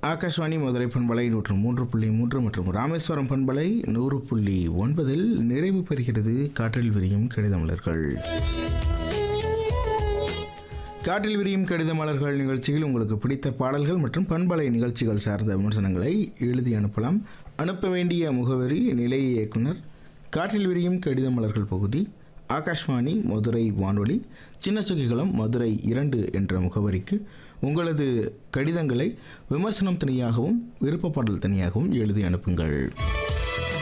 ஆகாஷ்வாணி மதுரை பண்பலை நூற்று மூன்று புள்ளி மூன்று மற்றும் ராமேஸ்வரம் பண்பலை நூறு புள்ளி ஒன்பதில் நிறைவு பெறுகிறது காற்றில் விரியும் கடிதமலர்கள் காற்றில் விரியும் கடித மலர்கள் நிகழ்ச்சியில் உங்களுக்கு பிடித்த பாடல்கள் மற்றும் பண்பலை நிகழ்ச்சிகள் சார்ந்த விமர்சனங்களை எழுதி அனுப்பலாம் அனுப்ப வேண்டிய முகவரி நிலைய இயக்குனர் காற்றில் விரியும் கடித மலர்கள் பகுதி ஆகாஷ்வாணி மதுரை வானொலி சின்னசுகிகுளம் மதுரை இரண்டு என்ற முகவரிக்கு உங்களது கடிதங்களை விமர்சனம் தனியாகவும் விருப்ப பாடல் தனியாகவும் எழுதி அனுப்புங்கள்